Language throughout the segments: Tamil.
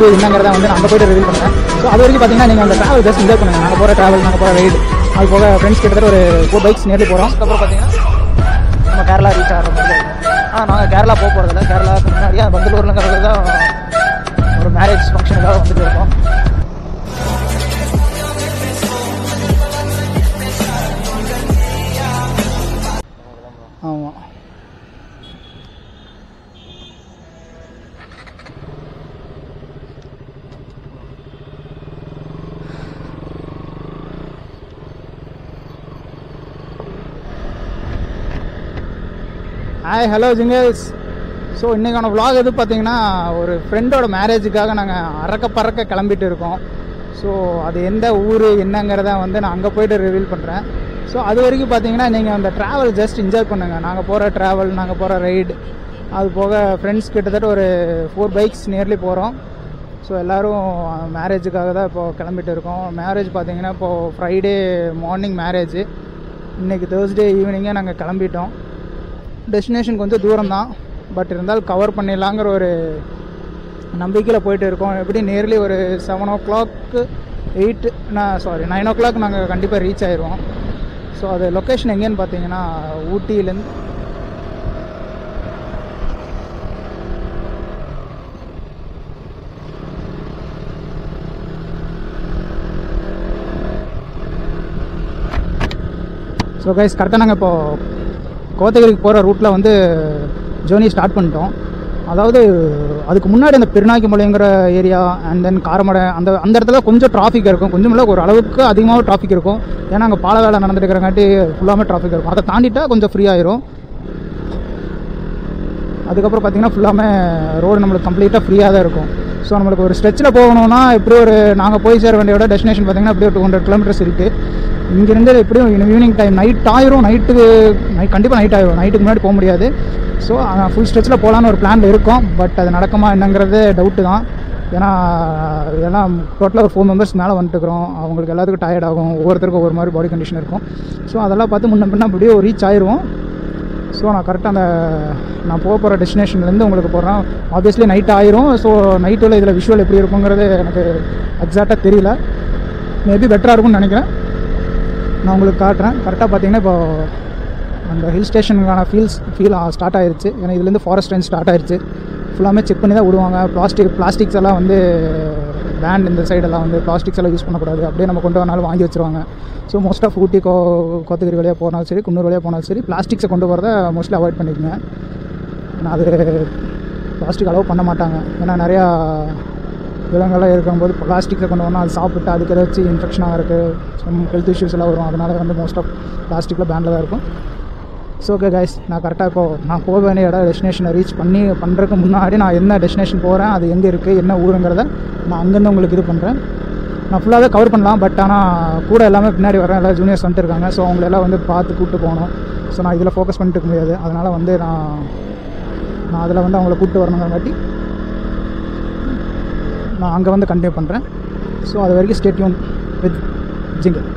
ஊர் என்னங்கிறத வந்து நான் அங்கே போயிட்டு ரிவீல் பண்ணுறேன் ஸோ அது வரைக்கும் பார்த்தீங்கன்னா நீங்கள் அந்த ட்ராவல் ஜஸ்ட் என்ஜாய் பண்ணுங்கள் நாங்கள் போகிற ட்ராவல் நாங்கள் போகிற ரைடு அது போக ஃப்ரெண்ட்ஸ் கிட்டத்தட்ட ஒரு ஃபோர் பைக்ஸ் நேரில் போகிறோம் அதுக்கப்புறம் பார்த்தீங்கன்னா நம்ம கேரளா ரீச் ஆகிற மாதிரி ஆ நாங்கள் கேரளா போக போகிறதில்ல கேரளாவுக்கு முன்னாடியே பந்தலூர்லங்கிறது தான் ஒரு மேரேஜ் ஃபங்க்ஷனுக்காக வந்துட்டு இருக்கோம் ஆமாம் ஹாய் ஹலோ ஜிங்கல்ஸ் ஸோ இன்றைக்கான vlog எது பார்த்தீங்கன்னா ஒரு ஃப்ரெண்டோட மேரேஜுக்காக நாங்கள் அறக்க பறக்க கிளம்பிட்டு இருக்கோம் ஸோ அது எந்த ஊர் என்னங்கிறத வந்து நான் அங்கே போயிட்டு ரிவீல் பண்ணுறேன் ஸோ அது வரைக்கும் பார்த்தீங்கன்னா நீங்கள் அந்த ட்ராவல் ஜஸ்ட் என்ஜாய் பண்ணுங்கள் நாங்கள் போகிற ட்ராவல் நாங்கள் போகிற ரைடு அது போக ஃப்ரெண்ட்ஸ் கிட்டத்தட்ட ஒரு ஃபோர் பைக்ஸ் நியர்லி போகிறோம் ஸோ எல்லோரும் மேரேஜுக்காக தான் இப்போது கிளம்பிட்டு இருக்கோம் மேரேஜ் பார்த்தீங்கன்னா இப்போது ஃப்ரைடே மார்னிங் மேரேஜ் இன்றைக்கி தேர்ஸ்டே ஈவினிங்கே நாங்கள் கிளம்பிட்டோம் டெஸ்டினேஷன் கொஞ்சம் தூரம் தான் பட் இருந்தாலும் கவர் பண்ணிடலாங்கிற ஒரு நம்பிக்கையில் போயிட்டு இருக்கோம் எப்படி நேர்லி ஒரு செவன் ஓ கிளாக்கு எயிட் நான் சாரி நைன் ஓ கிளாக் நாங்கள் கண்டிப்பாக ரீச் ஆயிடுவோம் ஸோ அது லொக்கேஷன் எங்கேன்னு பார்த்தீங்கன்னா ஊட்டியிலேருந்து ஸோ கைஸ் கரெக்டாக நாங்கள் இப்போது கோத்தகிரிக்கு போகிற ரூட்டில் வந்து ஜேர்னி ஸ்டார்ட் பண்ணிட்டோம் அதாவது அதுக்கு முன்னாடி அந்த பெருநாய்க்குமலைங்கிற ஏரியா அண்ட் தென் காரமடை அந்த அந்த இடத்துல கொஞ்சம் டிராஃபிக் இருக்கும் கொஞ்சம் இல்லை ஒரு அளவுக்கு அதிகமாக டிராஃபிக் இருக்கும் ஏன்னா அங்கே பால வேலை நடந்துட்டு இருக்கிறங்காட்டி ஃபுல்லாமே டிராஃபிக் இருக்கும் அதை தாண்டிட்டா கொஞ்சம் ஃப்ரீ ஆயிரும் அதுக்கப்புறம் பார்த்தீங்கன்னா ஃபுல்லாமே ரோடு நம்மளுக்கு கம்ப்ளீட்டாக ஃப்ரீயாக தான் இருக்கும் ஸோ நம்மளுக்கு ஒரு ஸ்ட்ரெச்சில் போகணும்னா எப்படி ஒரு நாங்கள் போய் சேர வேண்டியோட டெஸ்டினேஷன் பார்த்தீங்கன்னா அப்படியே டூ ஹண்ட்ரட் கிலோமீட்டர்ஸ் இருக்குது இங்கேருந்து எப்படியும் ஈவினிங் டைம் நைட் ஆயிரும் நைட்டுக்கு நைட் கண்டிப்பாக நைட் ஆயிரும் நைட்டுக்கு முன்னாடி போக முடியாது ஸோ ஃபுல் ஸ்ட்ரெச்சில் போகலான்னு ஒரு பிளானில் இருக்கும் பட் அது நடக்குமா என்னங்கிறது டவுட்டு தான் ஏன்னா எல்லாம் டோட்டலாக ஒரு ஃபோர் மெம்பர்ஸ் மேலே வந்துட்டுருக்குறோம் அவங்களுக்கு எல்லாத்துக்கும் டயர்ட் ஆகும் ஒவ்வொருத்தருக்கும் ஒவ்வொரு மாதிரி பாடி கண்டிஷன் இருக்கும் ஸோ அதெல்லாம் பார்த்து முன்ன பின்ன அப்படியே ரீச் ஆயிடுவோம் ஸோ நான் கரெக்டாக அந்த நான் போக போகிற டெஸ்டினேஷன்லேருந்து உங்களுக்கு போடுறேன் ஆப்வியஸ்லி நைட் ஆயிரும் ஸோ நைட்டில் இதில் விஷுவல் எப்படி இருக்குங்கிறது எனக்கு எக்ஸாக்டாக தெரியல மேபி பெட்டராக இருக்கும்னு நினைக்கிறேன் நான் உங்களுக்கு காட்டுறேன் கரெக்டாக பார்த்தீங்கன்னா இப்போ அந்த ஹில் ஸ்டேஷனுக்கான ஃபீல்ஸ் ஃபீல் ஸ்டார்ட் ஆயிருச்சு ஏன்னா இதுலேருந்து ஃபாரஸ்ட் ரேஞ்ச் ஸ்டார்ட் ஆயிருச்சு ஃபுல்லாமே செக் பண்ணி தான் விடுவாங்க பிளாஸ்டிக் பிளாஸ்டிக்ஸ் எல்லாம் வந்து பேண்ட் இந்த சைடெல்லாம் வந்து பிளாஸ்டிக்ஸ் எல்லாம் யூஸ் பண்ணக்கூடாது அப்படியே நம்ம கொண்டு வரனாலும் வாங்கி வச்சுருவாங்க ஸோ மோஸ்ட் ஆஃப் ஊட்டி கோ கோத்தகிரி வழியாக போனாலும் சரி குன்னூர் வழியாக போனாலும் சரி பிளாஸ்டிக்ஸை கொண்டு வரத மோஸ்ட்லி அவாய்ட் பண்ணிக்கோங்க ஏன்னா அது பிளாஸ்டிக் அலோவ் பண்ண மாட்டாங்க ஏன்னா நிறையா விலங்கெல்லாம் இருக்கும்போது பிளாஸ்டிக்கை கொண்டு வரணும் அது சாப்பிட்டு அதுக்கு ஏதாச்சும் இன்ஃபெக்ஷன் ஆகிறதுக்கு சம் ஹெல்த் இஷ்யூஸ் எல்லாம் வரும் அதனால வந்து மோஸ்ட் ஆஃப் பிளாஸ்டிக்கில் பேனில் தான் இருக்கும் ஸோ ஓகே கைஸ் நான் கரெக்டாக இப்போது நான் போக வேண்டிய இடம் டெஸ்டினேஷனை ரீச் பண்ணி பண்ணுறதுக்கு முன்னாடி நான் என்ன டெஸ்டினேஷன் போகிறேன் அது எங்கே இருக்குது என்ன ஊருங்கிறத நான் அங்கேருந்து உங்களுக்கு இது பண்ணுறேன் நான் ஃபுல்லாகவே கவர் பண்ணலாம் பட் ஆனால் கூட எல்லாமே பின்னாடி வரேன் எல்லாம் ஜூனியர்ஸ் வந்துட்டு இருக்காங்க ஸோ அவங்களெல்லாம் வந்து பார்த்து கூப்பிட்டு போகணும் ஸோ நான் இதில் ஃபோக்கஸ் பண்ணிட்டு இருக்க முடியாது அதனால் வந்து நான் நான் அதில் வந்து அவங்கள கூப்பிட்டு வரணுங்கிறங்காட்டி நான் அங்கே வந்து கண்டினியூ பண்ணுறேன் ஸோ அது வரைக்கும் ஸ்டேட்யூன் வித் ஜிங்கல்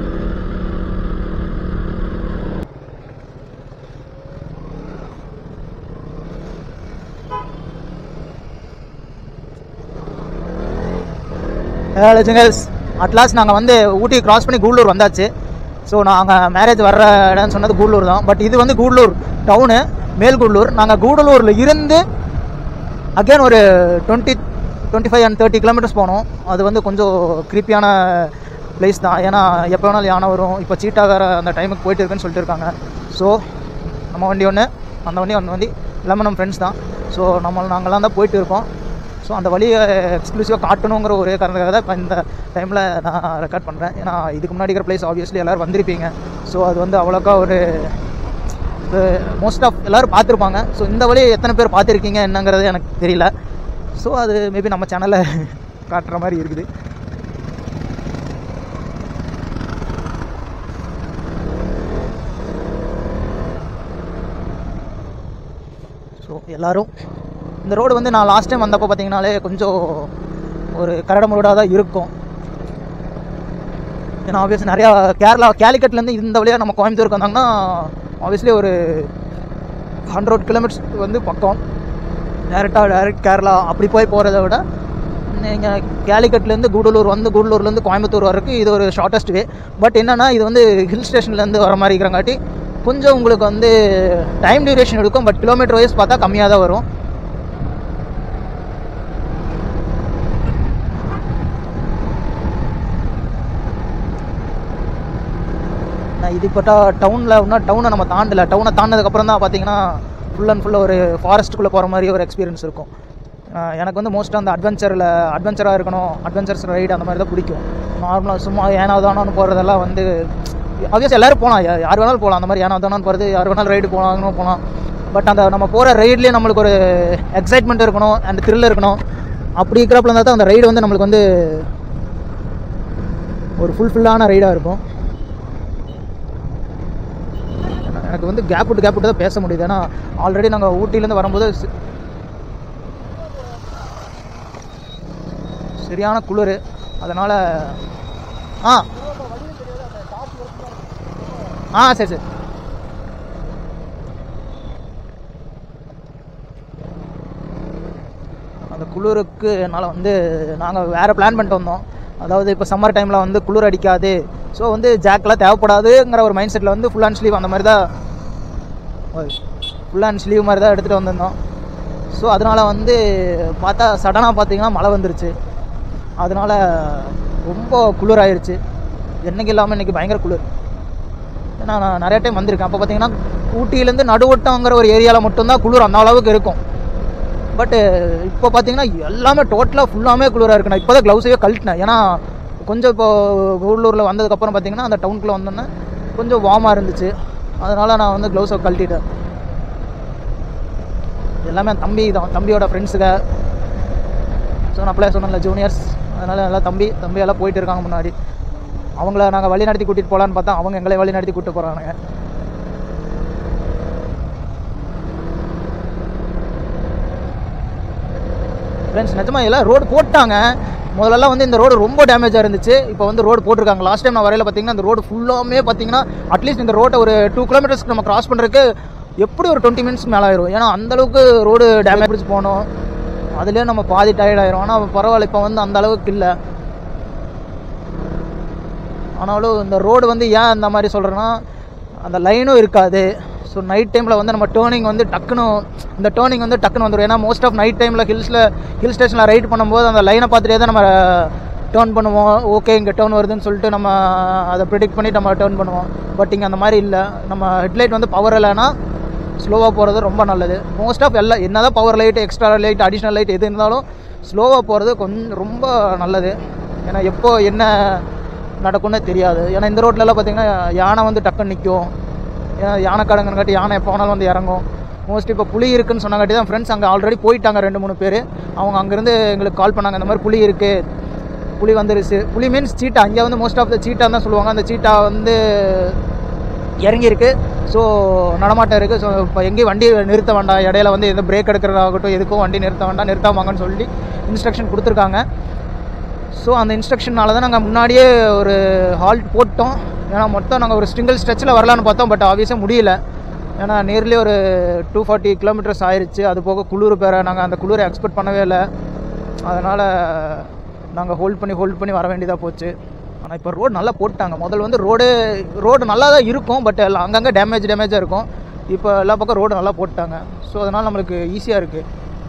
லட்சங்கல்ஸ் அட்லாஸ்ட் நாங்கள் வந்து ஊட்டி கிராஸ் பண்ணி கூடலூர் வந்தாச்சு ஸோ நாங்கள் மேரேஜ் வர்ற இடம்னு சொன்னது கூடலூர் தான் பட் இது வந்து கூடலூர் டவுனு மேல்கூடலூர் நாங்கள் கூடலூரில் இருந்து அகைன் ஒரு twenty twenty five and thirty kilometres போனோம் அது வந்து கொஞ்சம் க்ரீப்பியான பிளேஸ் தான் ஏன்னா எப்போ வேணாலும் யானை வரும் இப்போ சீட்டாகிற அந்த டைமுக்கு போயிட்டு இருக்குன்னு சொல்லிட்டு இருக்காங்க ஸோ நம்ம வண்டி ஒன்று அந்த வண்டி அந்த வண்டி எல்லாமே நம்ம ஃப்ரெண்ட்ஸ் தான் ஸோ நம்ம நாங்கள்லாம் தான் போயிட்டு இருக்கோம் ஸோ அந்த வழியை எக்ஸ்க்ளூசிவாக காட்டணுங்கிற ஒரே காரணத்துக்காக தான் இப்போ இந்த டைமில் நான் ரெக்கார்ட் பண்ணுறேன் ஏன்னா இதுக்கு முன்னாடி இருக்கிற பிளேஸ் ஆப்வியஸ்லி எல்லோரும் வந்திருப்பீங்க ஸோ அது வந்து அவ்வளோக்கா ஒரு மோஸ்ட் ஆஃப் எல்லோரும் பார்த்துருப்பாங்க ஸோ இந்த வழியை எத்தனை பேர் பார்த்துருக்கீங்க என்னங்கிறது எனக்கு தெரியல ஸோ அது மேபி நம்ம சேனலில் காட்டுற மாதிரி இருக்குது ஸோ எல்லோரும் இந்த ரோடு வந்து நான் லாஸ்ட் டைம் வந்தப்போ பார்த்தீங்கனாலே கொஞ்சம் ஒரு கரடம் ரோடாக தான் இருக்கும் ஏன்னா ஆப்வியஸ் நிறையா கேரளா கேலிக்கட்லேருந்து இந்த வழியாக நம்ம கோயம்புத்தூருக்கு வந்தாங்கன்னா ஆப்வியஸ்லி ஒரு ஹண்ட்ரட் கிலோமீட்டர்ஸ் வந்து பக்கம் டேரெக்டாக டேரெக்ட் கேரளா அப்படி போய் போகிறத விட நீங்கள் கேலிக்கட்லேருந்து கூடலூர் வந்து கூடலூர்லேருந்து கோயம்புத்தூர் வரைக்கும் இது ஒரு ஷார்ட்டஸ்ட் வே பட் என்னன்னா இது வந்து ஹில் ஸ்டேஷன்லேருந்து வர மாதிரி இருக்கிறங்காட்டி கொஞ்சம் உங்களுக்கு வந்து டைம் டியூரேஷன் எடுக்கும் பட் கிலோமீட்டர் வைஸ் பார்த்தா கம்மியாக தான் வரும் நான் இது இப்போ டவுனில் இன்னும் டவுனை நம்ம தாண்டல டவுனை தாண்டினதுக்கப்புறம் தான் பார்த்தீங்கன்னா ஃபுல் அண்ட் ஃபுல்லாக ஒரு ஃபாரஸ்ட்டுக்குள்ளே போகிற மாதிரி ஒரு எக்ஸ்பீரியன்ஸ் இருக்கும் அஹ் எனக்கு வந்து மோஸ்ட்டாக அந்த அட்வென்ச்சரில் அட்வென்ச்சராக இருக்கணும் அட்வென்ச்சர்ஸ் ரைடு அந்த மாதிரி தான் பிடிக்கும் நார்மலாக சும்மா ஏனா தானோன்னு போகிறதெல்லாம் வந்து ஆப்வியஸ் எல்லாரும் போகலாம் யா- யார் வேணாலும் போகலாம் அந்த மாதிரி ஏனா தானோன்னு போகிறது யார் வேணாலும் ரைடு போகலாம்னு போகலாம் பட் அந்த நம்ம போகிற ரைட்லேயே நம்மளுக்கு ஒரு எக்ஸைட்மெண்ட் இருக்கணும் அண்ட் த்ரில் இருக்கணும் அப்படி இருக்கிறப்பல இருந்தால் தான் அந்த ரைடு வந்து நம்மளுக்கு வந்து ஒரு ஃபுல்ஃபில்லான ரைடாக இருக்கும் எனக்கு வந்து கேப் விட்டு கேப் விட்டு தான் பேச முடியுது ஏன்னா ஆல்ரெடி நாங்கள் ஊட்டிலேருந்து வரும்போது சி- சரியான குளிர் அதனால் ஆ ஆ சரி சரி அந்த குளிருக்கு என்னால் வந்து நாங்கள் வேறு பிளான் பண்ணிட்டு வந்தோம் அதாவது இப்போ சம்மர் டைமில் வந்து குளிர் அடிக்காது ஸோ வந்து ஜாக்கெலாம் தேவைப்படாதுங்கிற ஒரு மைண்ட் செட்டில் வந்து ஃபுல் அண்ட் ஸ்லீவ் அந்த மாதிரி தான் ஃபுல் அண்ட் ஸ்லீவ் மாதிரி தான் எடுத்துகிட்டு வந்திருந்தோம் ஸோ அதனால் வந்து பார்த்தா சடனாக பார்த்தீங்கன்னா மழை வந்துருச்சு அதனால் ரொம்ப குளிர் ஆயிருச்சு என்னைக்கு இல்லாமல் இன்றைக்கி பயங்கர குளிர் ஏன்னா நான் நிறைய டைம் வந்திருக்கேன் அப்போ பார்த்தீங்கன்னா ஊட்டியிலேருந்து நடுவட்டங்கிற ஒரு ஏரியாவில் மட்டும்தான் குளிர் அந்த அளவுக்கு இருக்கும் பட்டு இப்போ பார்த்தீங்கன்னா எல்லாமே டோட்டலாக ஃபுல்லாமே குளிராக இருக்கு நான் இப்போ தான் க்ளவுஸையே கழட்டினேன் ஏன்னா கொஞ்சம் இப்போ கூடலூரில் வந்ததுக்கப்புறம் பார்த்தீங்கன்னா அந்த டவுனுக்குள்ளே வந்தோன்னே கொஞ்சம் வார்மாக இருந்துச்சு அதனால் நான் வந்து க்ளவுஸை கழட்டிட்டேன் எல்லாமே என் தம்பி தான் தம்பியோட ஃப்ரெண்ட்ஸுங்க ஸோ நான் அப்படியே சொன்னேன்ல ஜூனியர்ஸ் அதனால் எல்லாம் தம்பி தம்பி எல்லாம் போயிட்டு இருக்காங்க முன்னாடி அவங்கள நாங்கள் வழி நடத்தி கூட்டிகிட்டு போகலான்னு பார்த்தா அவங்க எங்களை வழி நடத்தி கூப்பிட்டு போகிறானுங்க ஃப்ரெண்ட்ஸ் நிஜமா எல்லாம் ரோடு போட்டாங்க முதல்லலாம் வந்து இந்த ரோடு ரொம்ப டேமேஜாக இருந்துச்சு இப்போ வந்து ரோடு போட்டிருக்காங்க லாஸ்ட் டைம் நான் வரையில பார்த்தீங்கன்னா இந்த ரோடு ஃபுல்லாமே பார்த்தீங்கன்னா அட்லீஸ்ட் இந்த ரோட்டை ஒரு டூ கிலோமீட்டர்ஸ்க்கு நம்ம கிராஸ் பண்ணுறதுக்கு எப்படி ஒரு டுவெண்ட்டி மினிட்ஸ் மேலே ஆயிரும் ஏன்னா அந்த அளவுக்கு ரோடு டேமேஜ் பிடிச்சி போகணும் அதுலேயே நம்ம பாதி டயர்ட் ஆயிரும் ஆனால் பரவாயில்ல இப்போ வந்து அந்த அளவுக்கு இல்லை ஆனாலும் இந்த ரோடு வந்து ஏன் அந்த மாதிரி சொல்கிறேன்னா அந்த லைனும் இருக்காது ஸோ நைட் டைமில் வந்து நம்ம டேர்னிங் வந்து டக்குன்னு இந்த டேர்னிங் வந்து டக்குன்னு வந்துடும் ஏன்னா மோஸ்ட் ஆஃப் நைட் டைமில் ஹில்ஸில் ஹில் ஸ்டேஷனில் ரைட் பண்ணும்போது அந்த லைனை பார்த்துட்டே தான் நம்ம டேர்ன் பண்ணுவோம் ஓகே இங்கே டேர்ன் வருதுன்னு சொல்லிட்டு நம்ம அதை ப்ரிடிக்ட் பண்ணி நம்ம டேர்ன் பண்ணுவோம் பட் இங்கே அந்த மாதிரி இல்லை நம்ம ஹெட்லைட் வந்து பவர் இல்லைன்னா ஸ்லோவாக போகிறது ரொம்ப நல்லது மோஸ்ட் ஆஃப் எல்லா என்ன தான் power light extra light additional light எது இருந்தாலும் ஸ்லோவாக போகிறது கொஞ்சம் ரொம்ப நல்லது ஏன்னா எப்போ என்ன நடக்கும்னே தெரியாது ஏன்னா இந்த ரோட்லலாம் பார்த்தீங்கன்னா யானை வந்து டக்குன்னு நிற்கும் ஏன்னா யானை கடங்கங்காட்டி யானை எப்போ வேணாலும் வந்து இறங்கும் மோஸ்ட் இப்போ புலி இருக்குன்னு சொன்னங்காட்டி தான் ஃப்ரெண்ட்ஸ் அங்கே ஆல்ரெடி போயிட்டாங்க ரெண்டு மூணு பேர் அவங்க அங்கேருந்து எங்களுக்கு கால் பண்ணாங்க இந்த மாதிரி புலி இருக்குது புலி வந்துருச்சு புலி மீன்ஸ் சீட்டா அங்கே வந்து மோஸ்ட் ஆஃப் த சீட்டா தான் சொல்லுவாங்க அந்த சீட்டா வந்து இறங்கியிருக்கு ஸோ நடமாட்டம் இருக்குது ஸோ இப்போ எங்கேயும் வண்டி நிறுத்த வேண்டாம் இடையில வந்து எந்த பிரேக் எடுக்கிறதாகட்டும் எதுக்கும் வண்டி நிறுத்த வேண்டாம் நிறுத்தாமாங்கன்னு சொல்லி இன்ஸ்ட்ரக்ஷன் கொடுத்துருக்காங்க ஸோ அந்த இன்ஸ்ட்ரக்ஷனால தான் நாங்கள் முன்னாடியே ஒரு ஹால்ட் போட்டோம் ஏன்னா மொத்தம் நாங்கள் ஒரு சிங்கிள் ஸ்ட்ரெச்சில் வரலான்னு பார்த்தோம் பட் ஆப்வியஸாக முடியல ஏன்னா நியர்லி ஒரு டூ ஃபார்ட்டி கிலோமீட்டர்ஸ் ஆயிருச்சு அது போக குளிர் பேர நாங்கள் அந்த குளிரை எக்ஸ்பெக்ட் பண்ணவே இல்லை அதனால் நாங்கள் ஹோல்ட் பண்ணி ஹோல்ட் பண்ணி வர வேண்டியதாக போச்சு ஆனால் இப்போ ரோடு நல்லா போட்டாங்க முதல்ல வந்து ரோடு ரோடு நல்லா தான் இருக்கும் பட் எல்லாம் அங்கங்கே டேமேஜ் டேமேஜாக இருக்கும் இப்போ எல்லா பக்கம் ரோடு நல்லா போட்டாங்க ஸோ அதனால் நம்மளுக்கு ஈஸியாக இருக்குது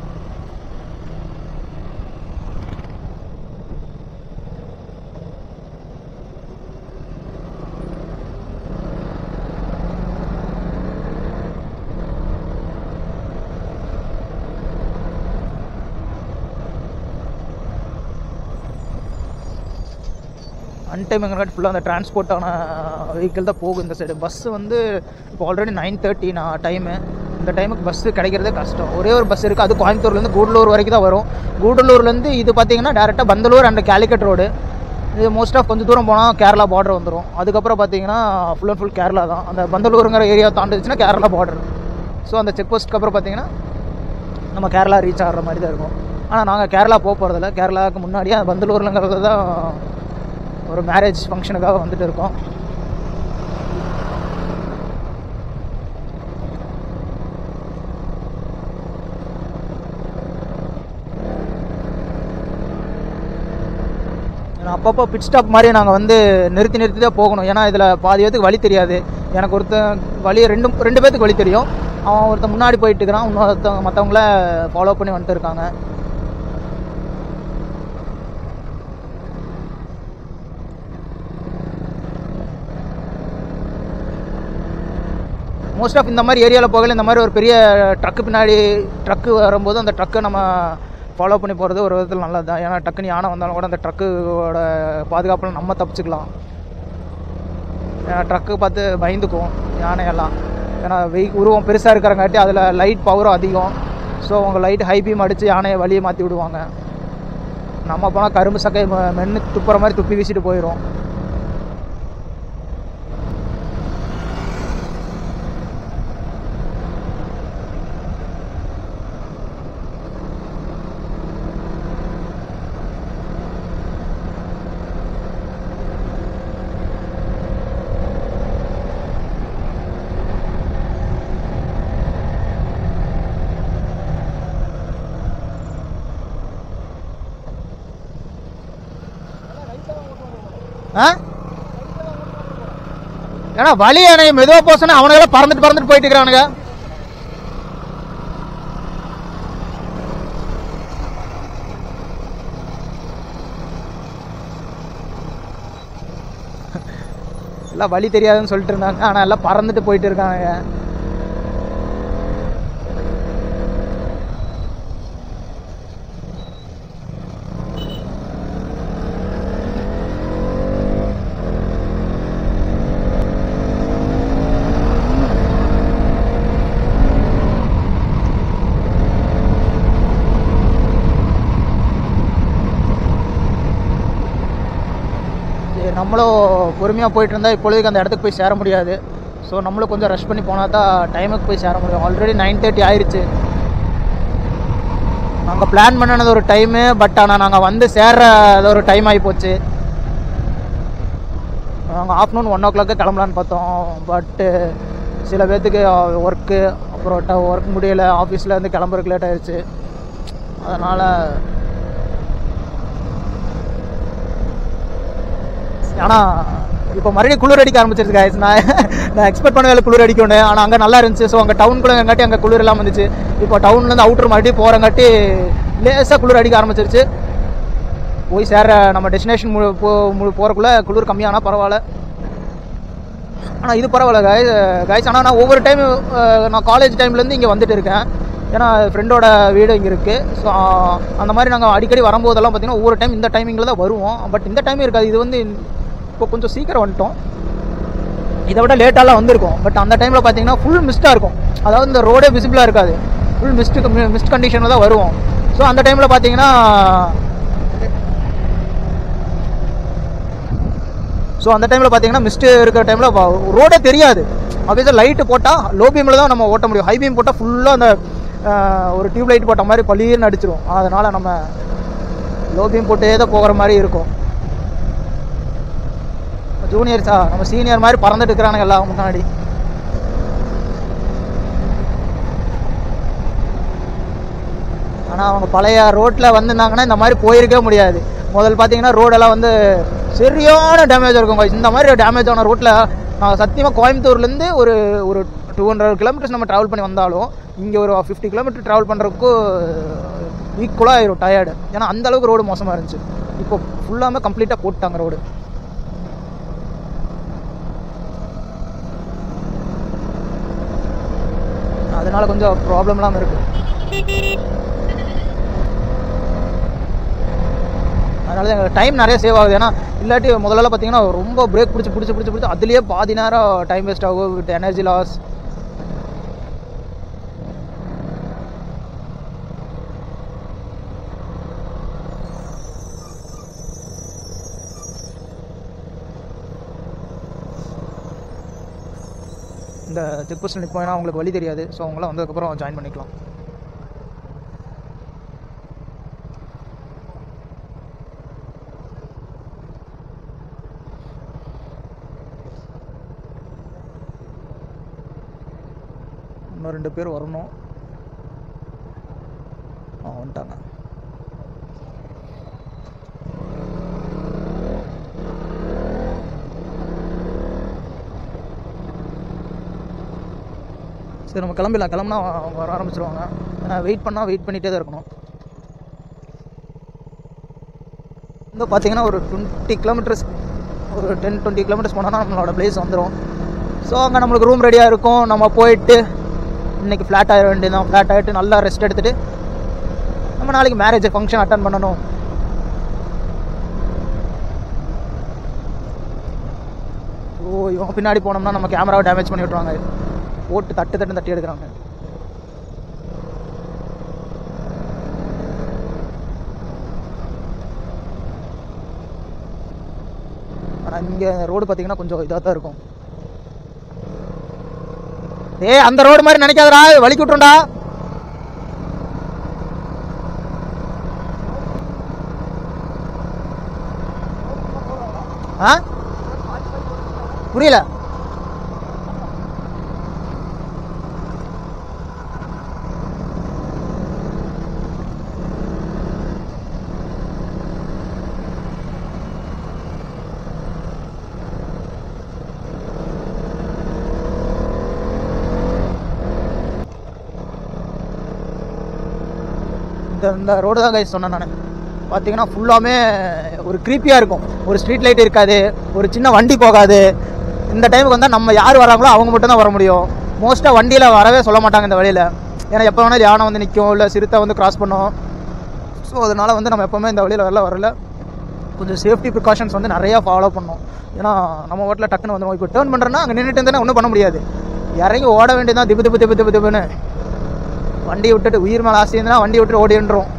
அன்டைமுங்காட்டி ஃபுல்லாக அந்த டிரான்ஸ்போர்ட்டான வெஹிக்கிள் தான் போகும் இந்த சைடு பஸ் வந்து இப்போ ஆல்ரெடி நைன் தேர்ட்டி நான் டைமு இந்த டைமுக்கு பஸ்ஸு கிடைக்கிறதே கஷ்டம் ஒரே ஒரு பஸ் இருக்குது அது கோயம்புத்தூர்லேருந்து கூடலூர் வரைக்கும் தான் வரும் கூடலூர்லேருந்து இது பார்த்தீங்கன்னா டேரெக்டாக பந்தலூர் அண்ட் கேலிக்கட் ரோடு இது மோஸ்ட் ஆஃப் கொஞ்சம் தூரம் போனால் கேரளா பார்டர் வந்துடும் அதுக்கப்புறம் பார்த்தீங்கன்னா ஃபுல் அண்ட் ஃபுல் கேரளா தான் அந்த பந்தலூருங்கிற ஏரியா தாண்டிச்சுன்னா கேரளா பார்டர் ஸோ அந்த செக் போஸ்ட்க்கு அப்புறம் பார்த்தீங்கன்னா நம்ம கேரளா ரீச் ஆகிற மாதிரி தான் இருக்கும் ஆனால் நாங்கள் கேரளா போக போகிறதில்ல கேரளாவுக்கு முன்னாடியே பந்தலூர்லங்கிறது தான் ஒரு மேரேஜ் ஃபங்க்ஷனுக்காக வந்துட்டு இருக்கோம் அப்பப்போ பிட் ஸ்டாப் மாதிரி நாங்கள் வந்து நிறுத்தி நிறுத்தி தான் போகணும் ஏன்னா இதில் பாதி பேத்துக்கு வழி தெரியாது எனக்கு ஒருத்தன் வழி ரெண்டு ரெண்டு பேத்துக்கு வழி தெரியும் அவன் ஒருத்தன் முன்னாடி போயிட்டு இருக்கிறான் இன்னொருத்தவங்க மற்றவங்கள ஃபாலோ பண்ணி வந்துட்டு இருக்காங்க மோஸ்ட் ஆஃப் இந்த மாதிரி ஏரியாவில் போகல இந்த மாதிரி ஒரு பெரிய ட்ரக்கு பின்னாடி ட்ரக்கு வரும்போது அந்த ட்ரக்கை நம்ம ஃபாலோ பண்ணி போகிறது ஒரு விதத்தில் நல்லது தான் ஏன்னா டக்குன்னு யானை வந்தாலும் கூட அந்த ட்ரக்குவோட பாதுகாப்பில் நம்ம தப்பிச்சுக்கலாம் ஏன்னா ட்ரக்கு பார்த்து பயந்துக்கும் யானையெல்லாம் ஏன்னா வெய் உருவம் பெருசாக இருக்கிறங்காட்டி அதில் லைட் பவரும் அதிகம் ஸோ அவங்க லைட் ஹை பீம் அடித்து யானையை வழியை மாற்றி விடுவாங்க நம்ம போனால் கரும்பு சக்கை ம- மென்னு துப்புற மாதிரி துப்பி வீசிட்டு போயிடும் ஆ ஏன்னா வழி அணை மெதுவாக போசனா அவனுங்களாம் பறந்துட்டு பறந்துட்டு போயிட்டு இருக்கிறானுங்க எல்லாம் வழி தெரியாதுன்னு சொல்லிட்டு இருந்தாங்க ஆனால் எல்லாம் பறந்துட்டு போயிட்டு இருக்காங்க சரி நம்மளும் பொறுமையாக போயிட்டு இருந்தால் இப்பொழுதுக்கு அந்த இடத்துக்கு போய் சேர முடியாது ஸோ நம்மளும் கொஞ்சம் ரஷ் பண்ணி போனால் தான் டைமுக்கு போய் சேர முடியும் ஆல்ரெடி நைன் தேர்ட்டி ஆயிடுச்சு நாங்கள் பிளான் பண்ணினது ஒரு டைமு பட் ஆனால் நாங்கள் வந்து சேர்ற அது ஒரு டைம் ஆகி போச்சு நாங்கள் ஆஃப்டர்நூன் ஒன் ஓ கிளாக்கு கிளம்பலான்னு பார்த்தோம் பட்டு சில பேர்த்துக்கு ஒர்க்கு அப்புறம் ஒர்க் முடியலை ஆஃபீஸில் இருந்து கிளம்புறதுக்கு லேட் ஆயிடுச்சு அதனால் ஆனால் இப்போ மறுபடியும் குளிர் அடிக்க ஆரம்பிச்சிருச்சு guys நான் நான் எக்ஸ்பெக்ட் பண்ண வேலை குளிர் அடிக்கணும் ஆனால் அங்கே நல்லா இருந்துச்சு ஸோ அங்கே டவுனுக்குள்ளே எங்காட்டி அங்கே குளிர் எல்லாம் வந்துச்சு இப்போ டவுன்லேருந்து அவுட்டர் மறுபடியும் போகிறங்காட்டி லேசாக குளிர் அடிக்க ஆரம்பிச்சிருச்சு போய் சேர நம்ம டெஸ்டினேஷன் முழு போ முழு போகிறக்குள்ளே குளிர் கம்மியானா பரவாயில்ல ஆனால் இது பரவாயில்ல காய்ஸ் காய்ஸ் ஆனால் நான் ஒவ்வொரு டைம் நான் காலேஜ் டைம்லேருந்து இங்கே வந்துட்டு இருக்கேன் ஏன்னா ஃப்ரெண்டோட வீடு இங்கே இருக்குது ஸோ அந்த மாதிரி நாங்கள் அடிக்கடி வரும்போதெல்லாம் பார்த்தீங்கன்னா ஒவ்வொரு டைம் இந்த டைமிங்கில் தான் வருவோம் பட் இந்த டைம் இருக்காது இது வந்து இப்போ கொஞ்சம் சீக்கிரம் வந்துட்டோம் இதை விட லேட்டாலாம் வந்திருக்கும் பட் அந்த டைமில் பார்த்தீங்கன்னா ஃபுல் மிஸ்ட்டாக இருக்கும் அதாவது இந்த ரோடே விசிபிளாக இருக்காது ஃபுல் மிஸ்ட்டு மிஸ்ட் கண்டிஷனில் தான் வருவோம் ஸோ அந்த டைமில் பார்த்தீங்கன்னா ஸோ அந்த டைமில் பார்த்தீங்கன்னா மிஸ்ட் இருக்கிற டைமில் ரோடே தெரியாது அப்படியே லைட்டு போட்டால் லோ பீமில் தான் நம்ம ஓட்ட முடியும் ஹை பீம் போட்டால் ஃபுல்லாக அந்த ஆஹ், ஒரு டியூப் லைட் போட்ட மாதிரி பளிர்னு அடிச்சிரும் அதனால் நம்ம லோ பீம் போட்டே தான் போகிற மாதிரி இருக்கும் ஜூனியர்ஸா நம்ம சீனியர் மாதிரி பறந்துட்டு இருக்கிறானுங்க எல்லாம் முன்னாடி ஆனால் அவங்க பழைய ரோட்டில் வந்திருந்தாங்கன்னா இந்த மாதிரி போயிருக்கவே முடியாது முதல் பார்த்தீங்கன்னா ரோடெல்லாம் வந்து சரியான டேமேஜ் இருக்கும் guys. இந்த மாதிரி டேமேஜ் ஆன ரோட்டில் நான் சத்தியமாக கோயம்புத்தூர்லேருந்து ஒரு ஒரு டூ ஹண்ட்ரட் கிலோமீட்டர்ஸ் நம்ம ட்ராவல் பண்ணி வந்தாலும் இங்கே ஒரு ஃபிஃப்டி கிலோமீட்டர் ட்ராவல் பண்ணுறதுக்கு ஈக்குவலாக ஆயிரும் டயர்டு ஏன்னா அந்த அளவுக்கு ரோடு மோசமாக இருந்துச்சு இப்போ ஃபுல்லாமே கம்ப்ளீட்டாக போட்டாங்க ரோடு அதனால கொஞ்சம் ப்ராப்ளம்லாம் இருக்கு அதனால எங்களுக்கு டைம் நிறைய சேவ் ஆகுது ஏன்னா இல்லாட்டி முதல்ல பார்த்தீங்கன்னா ரொம்ப பிரேக் பிடிச்சி பிடிச்சி பிடிச்சி பிடிச்சி அதுலேயே பாதி நேரம் டைம் வேஸ்ட் ஆகும் வித் எனர்ஜி லாஸ் இந்த செக் போஸ்ட்டில் நிற்போம் ஏன்னா அவங்களுக்கு வழி தெரியாது ஸோ அவங்களாம் வந்ததுக்கப்புறம் ஜாயின் பண்ணிக்கலாம் இன்னும் ரெண்டு பேர் வரணும் ஆ வந்துட்டாங்க சரி நம்ம கிளம்பிடலாம் கிளம்புனா அவங்க வர ஆரம்பிச்சிருவாங்க வெயிட் பண்ணால் வெயிட் பண்ணிகிட்டே தான் இருக்கணும் இங்கே பார்த்தீங்கன்னா ஒரு டுவெண்ட்டி கிலோமீட்டர்ஸ் ஒரு டென் டுவெண்ட்டி கிலோமீட்டர்ஸ் போனோம்னா நம்மளோட பிளேஸ் வந்துடும் ஸோ அங்கே நம்மளுக்கு ரூம் ரெடியாக இருக்கும் நம்ம போயிட்டு இன்னைக்கு ஃப்ளாட் ஆகிட வேண்டியதான் ஃப்ளாட் ஆகிட்டு நல்லா ரெஸ்ட் எடுத்துகிட்டு நம்ம நாளைக்கு மேரேஜ் ஃபங்க்ஷன் அட்டன் பண்ணணும் ஓ இவங்க பின்னாடி போனோம்னா நம்ம கேமராவை டேமேஜ் பண்ணி விட்ருவாங்க போட்டு தட்டு தட்டு தட்டி எடுக்கிறாங்க ஆனால் இங்கே ரோடு பார்த்தீங்கன்னா கொஞ்சம் இதாக தான் இருக்கும் ஏய் அந்த ரோடு மாதிரி நினைக்காதடா வலிக்கு விட்டுருண்டா ஆ புரியல இந்த இந்த ரோடு தான் கைஸ் சொன்னேன் நான் பார்த்தீங்கன்னா ஃபுல்லாமே ஒரு க்ரீப்பியாக இருக்கும் ஒரு ஸ்ட்ரீட் லைட் இருக்காது ஒரு சின்ன வண்டி போகாது இந்த டைமுக்கு வந்தால் நம்ம யார் வராங்களோ அவங்க மட்டும் தான் வர முடியும் மோஸ்ட்டாக வண்டியில் வரவே சொல்ல மாட்டாங்க இந்த வழியில் ஏன்னா எப்போ வேணால் யானை வந்து நிற்கும் இல்லை சிறுத்தை வந்து கிராஸ் பண்ணும் ஸோ அதனால் வந்து நம்ம எப்போவுமே இந்த வழியில் வரல வரல கொஞ்சம் சேஃப்டி ப்ரிகாஷன்ஸ் வந்து நிறையா ஃபாலோ பண்ணணும் ஏன்னா நம்ம ஓட்டில் டக்குன்னு வந்துடும் இப்போ டேர்ன் பண்ணுறேன்னா அங்கே நின்றுட்டு இருந்தால் ஒன்றும் பண்ண முடியாது இறங்கி ஓட வேண்டியதான் திப்பு திப்பு திப்பு திப்பு திப்புன்னு வண்டி விட்டுட்டு உயிர் மேலே ஆசை இருந்தால் வண்டி விட்டுட்டு ஓடின்றோம்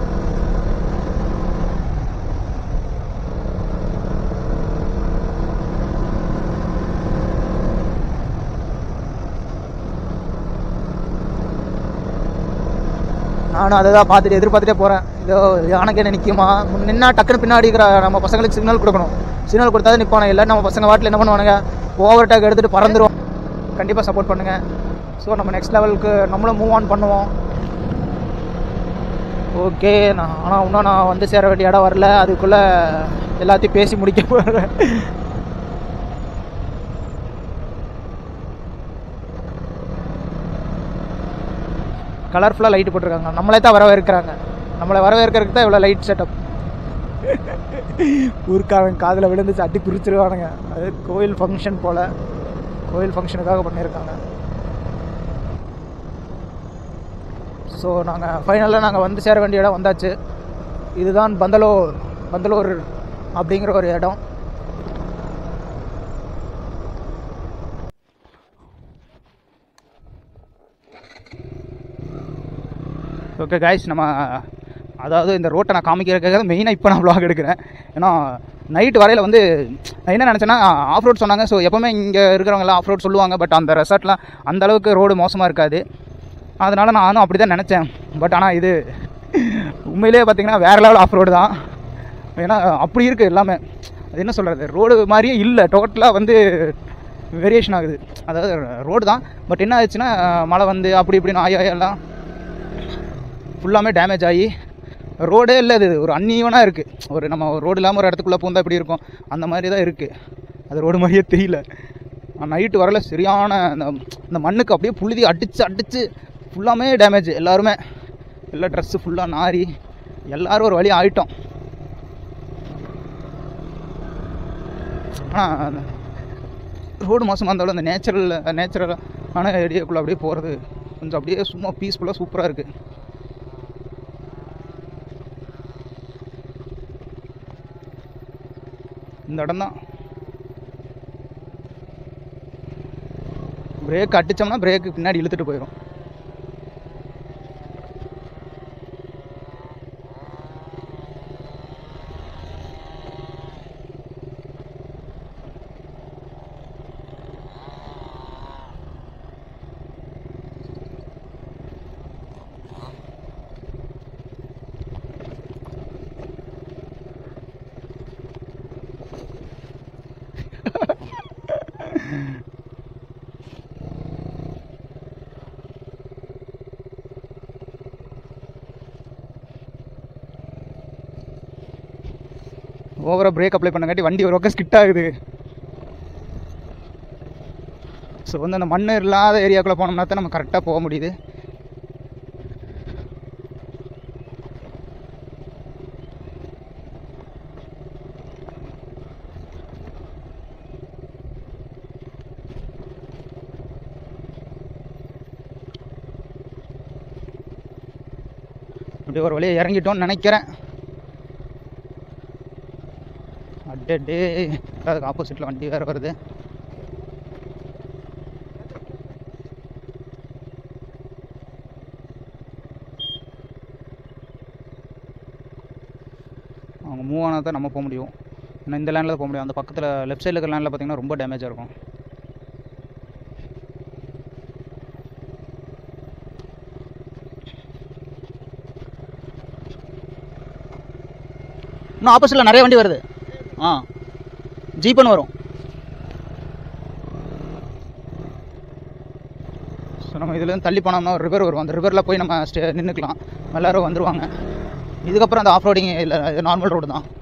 நானும் அதை தான் பார்த்துட்டு எதிர்பார்த்துட்டே போகிறேன் இதோ யானைக்கு என்ன நிற்குமா நின்னா டக்குன்னு பின்னாடி இருக்கிற நம்ம பசங்களுக்கு சிக்னல் கொடுக்கணும் சிக்னல் கொடுத்தா தான் நிற்பானே இல்லை நம்ம பசங்க வாட்டில் என்ன பண்ணுவானுங்க ஓவர் டேக் எடுத்துகிட்டு பறந்துரும் கண்டிப்பாக சப்போர்ட் பண்ணுங்கள் ஸோ நம்ம நெக்ஸ்ட் லெவலுக்கு நம்மளும் மூவ் ஆன் பண்ணுவோம் ஓகே நான் ஆனால் இன்னும் நான் வந்து சேர வேண்டிய இடம் வரல அதுக்குள்ளே எல்லாத்தையும் பேசி முடிக்க போகிறேன் கலர்ஃபுல்லாக லைட் போட்டிருக்காங்க நம்மளே தான் வரவேற்கிறாங்க நம்மளை வரவேற்கிறதுக்கு தான் இவ்வளோ லைட் செட்டப் ஊருக்காரன் காதில் விழுந்துச்சு அடி பிரிச்சிருவானுங்க அது கோயில் ஃபங்க்ஷன் போல் கோயில் ஃபங்க்ஷனுக்காக பண்ணியிருக்காங்க ஸோ நாங்கள் ஃபைனலாக நாங்கள் வந்து சேர வேண்டிய இடம் வந்தாச்சு இதுதான் பந்தலூர் பந்தலூர் அப்படிங்கிற ஒரு இடம் ஓகே காய்ஸ் நம்ம அதாவது இந்த ரோட்டை நான் காமிக்கிறதுக்காக மெயினாக இப்போ நான் vlog எடுக்கிறேன் ஏன்னா நைட் வரையில் வந்து நான் என்ன நினச்சேன்னா ஆஃப் ரோட் சொன்னாங்க ஸோ எப்போவுமே இங்கே இருக்கிறவங்கலாம் ஆஃப் ரோட் சொல்லுவாங்க பட் அந்த ரெசார்ட்லாம் அந்த அளவுக்கு ரோடு மோசமாக இருக்காது அதனால் நானும் அப்படி தான் நினச்சேன் பட் ஆனால் இது உண்மையிலேயே பார்த்தீங்கன்னா வேறு லெவல் ஆஃப் ரோடு தான் ஏன்னா அப்படி இருக்குது எல்லாமே அது என்ன சொல்கிறது ரோடு மாதிரியே இல்லை டோட்டலாக வந்து வேரியேஷன் ஆகுது அதாவது ரோடு தான் பட் என்ன ஆச்சுன்னா மழை வந்து அப்படி இப்படின்னு ஆயி ஆயி எல்லாம் ஃபுல்லாமே டேமேஜ் ஆகி ரோடே இல்லை இது ஒரு அன்ஈவனாக இருக்குது ஒரு நம்ம ரோடு இல்லாமல் ஒரு இடத்துக்குள்ளே பூந்தா எப்படி இருக்கும் அந்த மாதிரி தான் இருக்குது அது ரோடு மாதிரியே தெரியல நைட்டு வரல சரியான அந்த இந்த மண்ணுக்கு அப்படியே புழுதி அடித்து அடித்து ஃபுல்லாமே டேமேஜ் எல்லாருமே எல்லா ட்ரெஸ்ஸு ஃபுல்லாக நாரி எல்லாரும் ஒரு வழி ஆயிட்டோம் ஆனால் ரோடு மோசமாக இருந்தாலும் அந்த நேச்சுரல் நேச்சுரலான ஏரியாக்குள்ளே அப்படியே போகிறது கொஞ்சம் அப்படியே சும்மா பீஸ்ஃபுல்லாக சூப்பராக இருக்குது இந்த இடம் தான் பிரேக் அடித்தோம்னா பிரேக்கு பின்னாடி இழுத்துட்டு போயிடும் ஓவராக பிரேக் அப்ளை பண்ணங்காட்டி வண்டி ஒரு பக்கம் ஸ்கிட் ஆகுது ஸோ வந்து அந்த மண் இல்லாத ஏரியாக்குள்ளே போனோம்னா தான் நம்ம கரெக்டாக போக முடியுது அப்படியே ஒரு வழியாக இறங்கிட்டோம்னு நினைக்கிறேன் அடே அதுக்கு ஆப்போசிட்டில் வண்டி வேறு வருது அவங்க மூவ் ஆனால் தான் நம்ம போக முடியும் ஏன்னா இந்த லேண்டில் போக முடியும் அந்த பக்கத்தில் லெஃப்ட் சைடில் இருக்கிற லேண்டில் பார்த்தீங்கன்னா ரொம்ப டேமேஜாக இருக்கும் இன்னும் ஆப்போசிட்டில் நிறைய வண்டி வருது ஆ ஜீப்பன் வரும் ஸோ நம்ம இதுலேருந்து தள்ளி போனோம்னா ஒரு ரிவர் வரும் அந்த ரிவரில் போய் நம்ம ஸ்டே நின்றுக்கலாம் எல்லோரும் வந்துருவாங்க இதுக்கப்புறம் அந்த ஆஃப் ரோடிங் இல்லை இது நார்மல் ரோடு தான்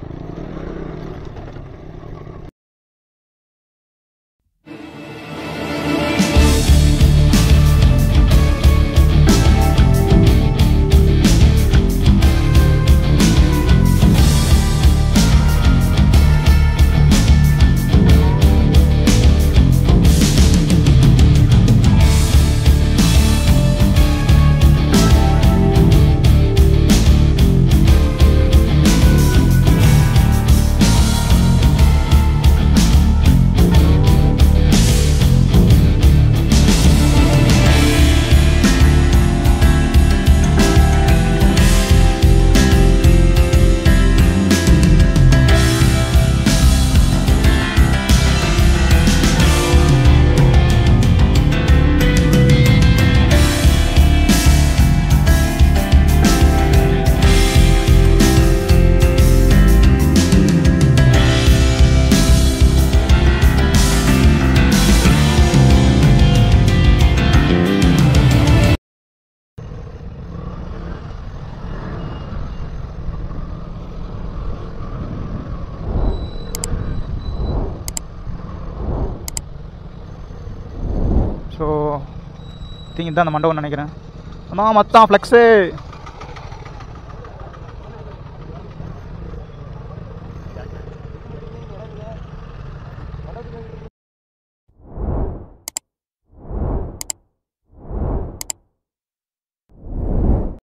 ஸோ திங்க் தான் அந்த மண்டபம்னு நினைக்கிறேன் அம்மா மொத்தம் ஃப்ளெக்ஸு